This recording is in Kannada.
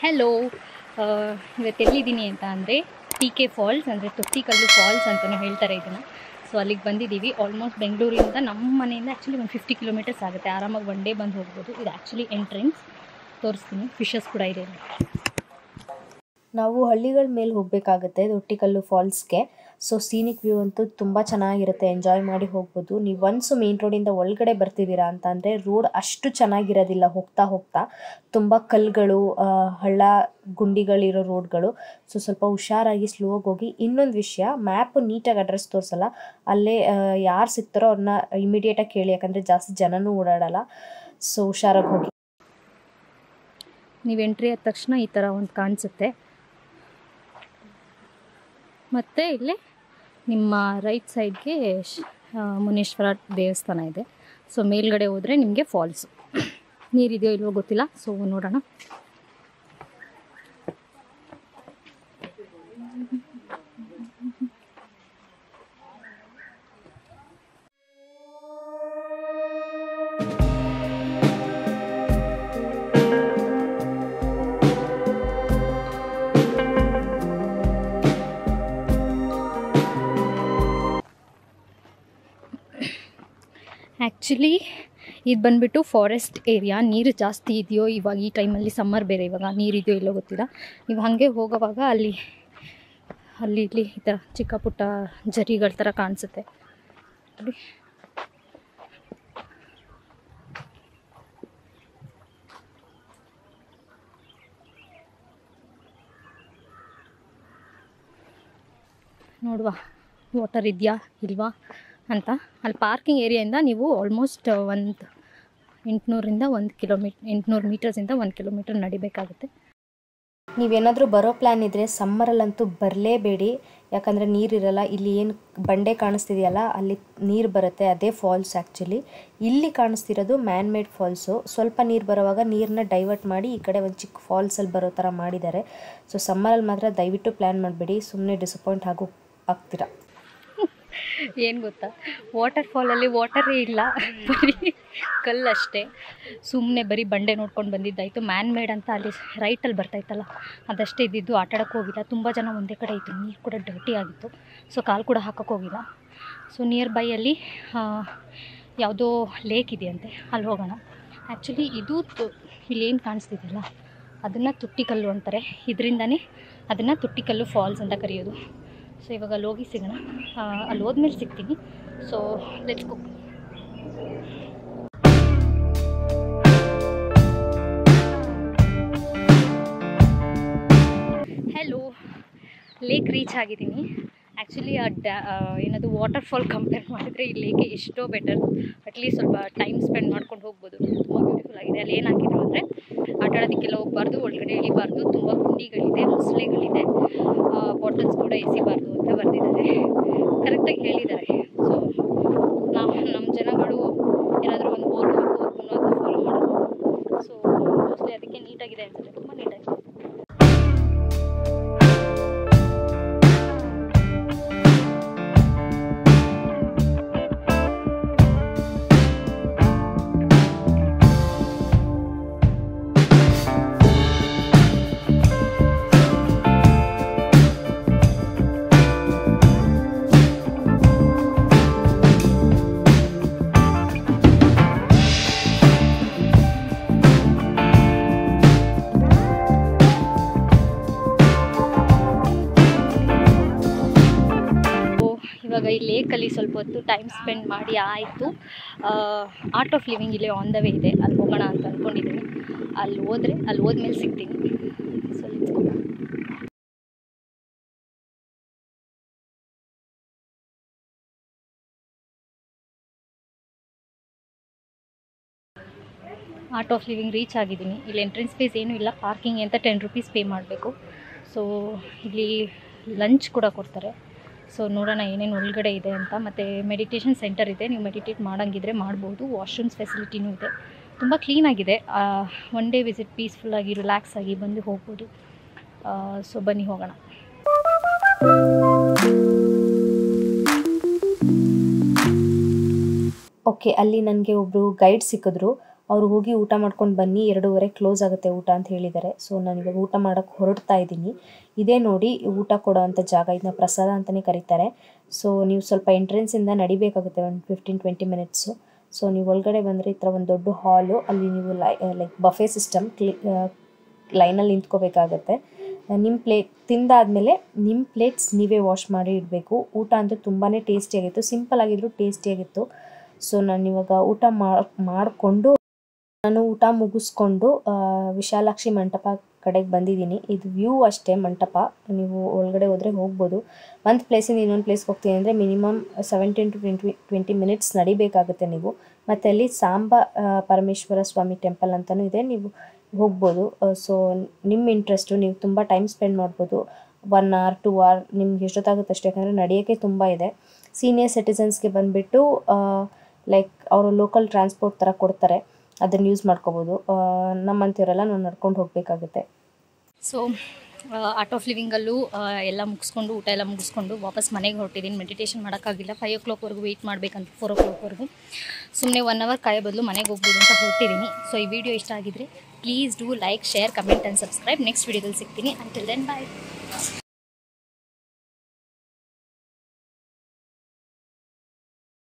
ಹೆಲೋ ಇವತ್ತು ಎಲ್ಲಿದ್ದೀನಿ ಅಂತ ಅಂದರೆ ಟಿ ಕೆ ಫಾಲ್ಸ್ ಅಂದರೆ ತೊಟ್ಟಿಕಲ್ಲು ಫಾಲ್ಸ್ ಅಂತಲೂ ಹೇಳ್ತಾರೆ ಇದನ್ನು ಸೊ ಅಲ್ಲಿಗೆ ಬಂದಿದ್ದೀವಿ ಆಲ್ಮೋಸ್ಟ್ ಬೆಂಗಳೂರಿಂದ ನಮ್ಮ ಮನೆಯಿಂದ ಆ್ಯಕ್ಚುಲಿ ಒಂದು ಫಿಫ್ಟಿ ಕಿಲೋಮೀಟರ್ಸ್ ಆಗುತ್ತೆ ಆರಾಮಾಗಿ ಒನ್ ಡೇ ಬಂದು ಹೋಗ್ಬೋದು ಇದು ಆ್ಯಕ್ಚುಲಿ ಎಂಟ್ರೆನ್ಸ್ ತೋರಿಸ್ತೀನಿ ಫಿಶಸ್ ಕೂಡ ಇದೆ ಇಲ್ಲಿ. ನಾವು ಹಳ್ಳಿಗಳ ಮೇಲೆ ಹೋಗಬೇಕಾಗುತ್ತೆ ದೊಟ್ಟಿಕಲ್ಲು ಫಾಲ್ಸ್ಗೆ ಸೊ ಸೀನಿಕ್ ವ್ಯೂ ಅಂತೂ ತುಂಬ ಚೆನ್ನಾಗಿರುತ್ತೆ ಎಂಜಾಯ್ ಮಾಡಿ ಹೋಗ್ಬೋದು ನೀವು ಒನ್ಸು ಮೇನ್ ರೋಡಿಂದ ಒಳಗಡೆ ಬರ್ತಿದ್ದೀರಾ ಅಂತ ಅಂದರೆ ರೋಡ್ ಅಷ್ಟು ಚೆನ್ನಾಗಿರೋದಿಲ್ಲ ಹೋಗ್ತಾ ಹೋಗ್ತಾ ತುಂಬ ಕಲ್ಲುಗಳು ಆ, ಹಳ್ಳ ಗುಂಡಿಗಳಿರೋ ರೋಡ್ಗಳು ಸೊ ಸ್ವಲ್ಪ ಹುಷಾರಾಗಿ ಸ್ಲೋಗಿ ಹೋಗಿ ಇನ್ನೊಂದು ವಿಷಯ ಮ್ಯಾಪ್ ನೀಟಾಗಿ ಅಡ್ರೆಸ್ ತೋರಿಸಲ್ಲ ಅಲ್ಲೇ ಯಾರು ಸಿಗ್ತಾರೋ ಅವ್ರನ್ನ ಇಮಿಡಿಯೇಟಾಗಿ ಕೇಳಿ ಯಾಕಂದರೆ ಜಾಸ್ತಿ ಜನನೂ ಓಡಾಡಲ್ಲ ಸೊ ಹುಷಾರಾಗಿ ಹೋಗಿ ನೀವು ಎಂಟ್ರಿ ಆದ ತಕ್ಷಣ ಈ ಥರ ಒಂದು ಕಾಣಿಸುತ್ತೆ ಮತ್ತು ಇಲ್ಲಿ ನಿಮ್ಮ ರೈಟ್ ಸೈಡ್ಗೆ ಮುನೇಶ್ವರ ದೇವಸ್ಥಾನ ಇದೆ ಸೊ ಮೇಲ್ಗಡೆ ಹೋದರೆ ನಿಮಗೆ ಫಾಲ್ಸು ನೀರಿದೆಯೋ ಇಲ್ವೋ ಗೊತ್ತಿಲ್ಲ ಸೊ ನೋಡೋಣ ಆ್ಯಕ್ಚುಲಿ ಇದು ಬಂದುಬಿಟ್ಟು ಫಾರೆಸ್ಟ್ ಏರಿಯಾ ನೀರು ಜಾಸ್ತಿ ಇದೆಯೋ ಇವಾಗ ಈ ಟೈಮಲ್ಲಿ ಸಮ್ಮರ್ ಬೇರೆ ಇವಾಗ ನೀರಿದೆಯೋ ಇಲ್ಲೋ ಗೊತ್ತಿಲ್ಲ ನೀವು ಹಾಗೆ ಹೋಗೋವಾಗ ಅಲ್ಲಿ ಅಲ್ಲಿ ಇಲ್ಲಿ ಈ ಥರ ಚಿಕ್ಕ ಪುಟ್ಟ ಜರಿಗಳ ಥರ ಕಾಣಿಸುತ್ತೆ ನೋಡಿ ನೋಡುವ ವಾಟರ್ ಇದೆಯಾ ಇಲ್ವಾ ಅಂತ ಅಲ್ಲಿ ಪಾರ್ಕಿಂಗ್ ಏರಿಯಾಯಿಂದ ನೀವು ಆಲ್ಮೋಸ್ಟ್ ಒಂದು ಎಂಟುನೂರಿಂದ ಒಂದು ಕಿಲೋಮೀಟ್ ಎಂಟುನೂರು ಮೀಟರ್ಸಿಂದ ಒಂದು ಕಿಲೋಮೀಟರ್ ನಡಿಬೇಕಾಗುತ್ತೆ ನೀವೇನಾದರೂ ಬರೋ ಪ್ಲ್ಯಾನ್ ಇದ್ದರೆ ಸಮ್ಮರಲ್ಲಂತೂ ಬರಲೇಬೇಡಿ ಯಾಕಂದರೆ ನೀರಿರಲ್ಲ ಇಲ್ಲಿ ಏನು ಬಂಡೆ ಕಾಣಿಸ್ತಿದೆಯಲ್ಲ ಅಲ್ಲಿ ನೀರು ಬರುತ್ತೆ ಅದೇ ಫಾಲ್ಸ್ ಆ್ಯಕ್ಚುಲಿ ಇಲ್ಲಿ ಕಾಣಿಸ್ತಿರೋದು ಮ್ಯಾನ್ ಮೇಡ್ ಫಾಲ್ಸು ಸ್ವಲ್ಪ ನೀರು ಬರೋವಾಗ ನೀರನ್ನ ಡೈವರ್ಟ್ ಮಾಡಿ ಈ ಕಡೆ ಒಂದು ಚಿಕ್ಕ ಫಾಲ್ಸಲ್ಲಿ ಬರೋ ಥರ ಮಾಡಿದ್ದಾರೆ ಸೊ ಸಮ್ಮರಲ್ಲಿ ಮಾತ್ರ ದಯವಿಟ್ಟು ಪ್ಲ್ಯಾನ್ ಮಾಡಬೇಡಿ ಸುಮ್ಮನೆ ಡಿಸಪಾಯಿಂಟ್ ಆಗೋ ಆಗ್ತೀರಾ ಏನು ಗೊತ್ತಾ ವಾಟರ್ ಫಾಲಲ್ಲಿ ವಾಟರೇ ಇಲ್ಲ ಬರೀ ಕಲ್ಲಷ್ಟೇ ಸುಮ್ಮನೆ ಬರೀ ಬಂಡೆ ನೋಡ್ಕೊಂಡು ಬಂದಿದ್ದಾಯಿತು ಮ್ಯಾನ್ ಮೇಡ್ ಅಂತ ಅಲ್ಲಿ ರೈಟಲ್ಲಿ ಬರ್ತಾಯಿತ್ತಲ್ಲ ಅದಷ್ಟೇ ಇದ್ದಿದ್ದು ಆಟ ಆಡೋಕ್ಕೆ ಹೋಗಿಲ್ಲ ತುಂಬ ಜನ ಒಂದೇ ಕಡೆ ಇತ್ತು ನೀರು ಕೂಡ ಡರ್ಟಿ ಆಗಿತ್ತು ಸೊ ಕಾಲು ಕೂಡ ಹಾಕೋಕ್ಕೆ ಹೋಗಿಲ್ಲ ಸೊ ನಿಯರ್ ಬೈಯಲ್ಲಿ ಯಾವುದೋ ಲೇಕ್ ಇದೆಯಂತೆ ಅಲ್ಲಿ ಹೋಗೋಣ ಆ್ಯಕ್ಚುಲಿ ಇದು ತು- ಇಲ್ಲೇನು ಕಾಣಿಸ್ತಿದೆಯಲ್ಲ ಅದನ್ನು ತುಟ್ಟಿಕಲ್ಲು ಅಂತಾರೆ ಇದರಿಂದನೇ ಅದನ್ನು ತುಟ್ಟಿಕಲ್ಲು ಫಾಲ್ಸ್ ಅಂತ ಕರೆಯೋದು ಸೊ ಇವಾಗ ಅಲ್ಲಿ ಹೋಗಿ ಸಿಗೋಣ ಆ, ಅಲ್ಲಿ ಹೋದ್ಮೇಲೆ ಸಿಗ್ತೀನಿ so let's go hello lake reach ಆಗಿದ್ದೀನಿ ಆ್ಯಕ್ಚುಲಿ ಆ ಡ್ಯಾ ಆ, ಏನದು ವಾಟರ್ ಫಾಲ್ ಕಂಪೇರ್ ಮಾಡಿದರೆ ಈ ಲೇಕೆ ಎಷ್ಟೋ ಬೆಟರ್ ಅಟ್ಲೀಸ್ಟ್ ಸ್ವಲ್ಪ ಟೈಮ್ ಸ್ಪೆಂಡ್ ಮಾಡ್ಕೊಂಡು ಹೋಗ್ಬೋದು ತುಂಬ ಬ್ಯೂಟಿಫುಲ್ ಆಗಿದೆ ಅಲ್ಲಿ ಏನು ಹಾಕಿದ್ರು ಅಂದರೆ ಆಟ ಆಡೋದಕ್ಕೆಲ್ಲ ಹೋಗಬಾರ್ದು ಒಳಗಡೆ ಇಳಿಬಾರ್ದು ತುಂಬ ಗುಂಡಿಗಳಿದೆ ಮೊಸಳೆಗಳಿದೆ ಬಾಟಲ್ಸ್ ಕೂಡ ಎಸಿಬಾರ್ದು ಅಂತ ಬರೆದಿದ್ದಾರೆ ಕರೆಕ್ಟಾಗಿ ಹೇಳಿದ್ದಾರೆ ಸೊ ನಾವು ನಮ್ಮ ಜನಗಳು ಏನಾದರೂ ಒಂದು ಬೋರ್ಡ್ ಹಾಕೋರ್ಗು ಅದನ್ನ ಫಾಲೋ ಮಾಡೋದು ಸೊ ಮೋಸ್ಟ್ಲಿ ಅದಕ್ಕೆ ನೀಟಾಗಿದೆ ಅನ್ಸುತ್ತೆ ತುಂಬ ನೀಟಾಗಿದೆ ಸೊ ಇವಾಗ ಈ ಲೇಕಲ್ಲಿ ಸ್ವಲ್ಪ ಹೊತ್ತು ಟೈಮ್ ಸ್ಪೆಂಡ್ ಮಾಡಿ ಆಯಿತು ಆರ್ಟ್ ಆಫ್ ಲಿವಿಂಗ್ ಇಲ್ಲೇ ಆನ್ ದ ವೇ ಇದೆ ಅಲ್ಲಿ ಹೋಗೋಣ ಅಂತ ಅಂದ್ಕೊಂಡಿದ್ದೀನಿ ಅಲ್ಲಿ ಹೋದರೆ ಅಲ್ಲಿ ಹೋದ್ಮೇಲೆ ಸಿಗ್ತೀನಿ so Art of Living reach ಆಗಿದ್ದೀನಿ ಇಲ್ಲಿ ಎಂಟ್ರೆನ್ಸ್ ಫೀಸ್ ಏನೂ ಇಲ್ಲ ಪಾರ್ಕಿಂಗ್ ಅಂತ ಟೆನ್ ರುಪೀಸ್ ಪೇ ಮಾಡಬೇಕು ಸೊ ಇಲ್ಲಿ ಲಂಚ್ ಕೂಡ ಕೊಡ್ತಾರೆ ಸೊ ನೋಡೋಣ ಏನೇನು ಒಳಗಡೆ ಇದೆ ಅಂತ ಮತ್ತು ಮೆಡಿಟೇಷನ್ ಸೆಂಟರ್ ಇದೆ ನೀವು ಮೆಡಿಟೇಟ್ ಮಾಡೋಂಗಿದ್ರೆ ಮಾಡ್ಬೋದು ವಾಶ್ರೂಮ್ಸ್ ಫೆಸಿಲಿಟಿನೂ ಇದೆ ತುಂಬ ಕ್ಲೀನಾಗಿದೆ ಒನ್ ಡೇ ವಿಸಿಟ್ ಪೀಸ್ಫುಲ್ಲಾಗಿ ರಿಲ್ಯಾಕ್ಸ್ ಆಗಿ ಬಂದು ಹೋಗ್ಬೋದು ಸೊ ಬನ್ನಿ ಹೋಗೋಣ ಓಕೆ ಅಲ್ಲಿ ನನಗೆ ಒಬ್ಬರು ಗೈಡ್ ಸಿಕ್ಕಿದ್ರು ಅವರು ಹೋಗಿ ಊಟ ಮಾಡ್ಕೊಂಡು ಬನ್ನಿ ಎರಡೂವರೆ ಕ್ಲೋಸ್ ಆಗುತ್ತೆ ಊಟ ಅಂತ ಹೇಳಿದ್ದಾರೆ ಸೊ ನಾನು ಇವಾಗ ಊಟ ಮಾಡೋಕ್ಕೆ ಹೊರಡ್ತಾ ಇದ್ದೀನಿ ಇದೇ ನೋಡಿ ಊಟ ಕೊಡೋ ಅಂಥ ಜಾಗ ಇದನ್ನ ಪ್ರಸಾದ ಅಂತಲೇ ಕರೀತಾರೆ ಸೊ ನೀವು ಸ್ವಲ್ಪ ಎಂಟ್ರೆನ್ಸಿಂದ ನಡಿಬೇಕಾಗುತ್ತೆ ಒಂದು ಫಿಫ್ಟೀನ್ ಟ್ವೆಂಟಿ ಮಿನಿಟ್ಸು ಸೊ ನೀವು ಒಳಗಡೆ ಬಂದರೆ ಈ ಥರ ಒಂದು ದೊಡ್ಡ ಹಾಲು ಅಲ್ಲಿ ನೀವು ಲೈ ಲೈಕ್ ಬಫೆ ಸಿಸ್ಟಮ್ ಕ್ಲಿ ಲೈನಲ್ಲಿ ನಿಂತ್ಕೋಬೇಕಾಗತ್ತೆ ನಿಮ್ಮ ಪ್ಲೇಟ್ ತಿಂದಾದಮೇಲೆ ನಿಮ್ಮ ಪ್ಲೇಟ್ಸ್ ನೀವೇ ವಾಶ್ ಮಾಡಿ ಇಡಬೇಕು ಊಟ ಅಂತೂ ತುಂಬಾ ಟೇಸ್ಟಿಯಾಗಿತ್ತು ಸಿಂಪಲ್ ಆಗಿದ್ರು ಟೇಸ್ಟಿಯಾಗಿತ್ತು ಸೊ ನಾನು ಇವಾಗ ಊಟ ಮಾಡಿಕೊಂಡು ನಾನು ಊಟ ಮುಗಿಸ್ಕೊಂಡು ಆ, ವಿಶಾಲಾಕ್ಷಿ ಮಂಟಪ ಕಡೆಗೆ ಬಂದಿದ್ದೀನಿ ಇದು ವ್ಯೂ ಅಷ್ಟೇ ಮಂಟಪ ನೀವು ಒಳಗಡೆ ಹೋದರೆ ಹೋಗ್ಬೋದು ಒಂದು ಪ್ಲೇಸಿಂದ ಇನ್ನೊಂದು ಪ್ಲೇಸ್ಗೆ ಹೋಗ್ತೀನಿ ಅಂದರೆ minimum seventeen to twenty twenty minutes ನಡಿಬೇಕಾಗುತ್ತೆ ನೀವು ಮತ್ತು ಅಲ್ಲಿ ಸಾಂಬ ಆ, ಪರಮೇಶ್ವರ ಸ್ವಾಮಿ ಟೆಂಪಲ್ ಅಂತಲೂ ಇದೆ ನೀವು ಹೋಗ್ಬೋದು ಸೊ ನಿಮ್ಮ ಇಂಟ್ರೆಸ್ಟು ನೀವು ತುಂಬ ಟೈಮ್ ಸ್ಪೆಂಡ್ ಮಾಡ್ಬೋದು ಒನ್ ಅವರ್ ಟು ಅವರ್ ನಿಮ್ಗೆ ಎಷ್ಟೊತ್ತಾಗುತ್ತೆ ಅಷ್ಟೇ ಯಾಕಂದರೆ ನಡೆಯೋಕ್ಕೆ ತುಂಬ ಇದೆ ಸೀನಿಯರ್ ಸಿಟಿಸನ್ಸ್ಗೆ ಬಂದುಬಿಟ್ಟು ಲೈಕ್ ಅವರು ಲೋಕಲ್ ಟ್ರಾನ್ಸ್ಪೋರ್ಟ್ ಥರ ಕೊಡ್ತಾರೆ ಅದನ್ನು ಯೂಸ್ ಮಾಡ್ಕೋಬೋದು ನಮ್ಮಂತಿವರೆಲ್ಲ ನಾವು ನಡ್ಕೊಂಡು ಹೋಗಬೇಕಾಗುತ್ತೆ ಸೊ ಆರ್ಟ್ ಆಫ್ ಲಿವಿಂಗಲ್ಲೂ ಎಲ್ಲ ಮುಗಿಸ್ಕೊಂಡು ಊಟ ಎಲ್ಲ ಮುಗಿಸ್ಕೊಂಡು ವಾಪಸ್ ಮನೆಗೆ ಹೊರಟಿದ್ದೀನಿ ಮೆಡಿಟೇಷನ್ ಮಾಡೋಕ್ಕಾಗಿಲ್ಲ ಫೈವ್ ಓ ಕ್ಲಾಕ್ವರೆಗೂ ವೆಯ್ಟ್ ಮಾಡಬೇಕಂತ ಫೋರ್ ಓ ಕ್ಲಾಕ್ವರೆಗೂ ಸುಮ್ಮನೆ ಒನ್ ಅವರ್ ಕಾಯೋ ಬದಲು ಮನೆಗೆ ಹೋಗ್ಬೋದು ಅಂತ ಹೊರಟಿದ್ದೀನಿ ಸೊ ಈ ವಿಡಿಯೋ ಇಷ್ಟ ಆಗಿದ್ರೆ please do like share comment and subscribe next ವಿಡಿಯೋದಲ್ಲಿ ಸಿಗ್ತೀನಿ ಅಂಟಿಲ್ ದೆನ್ ಬಾಯ್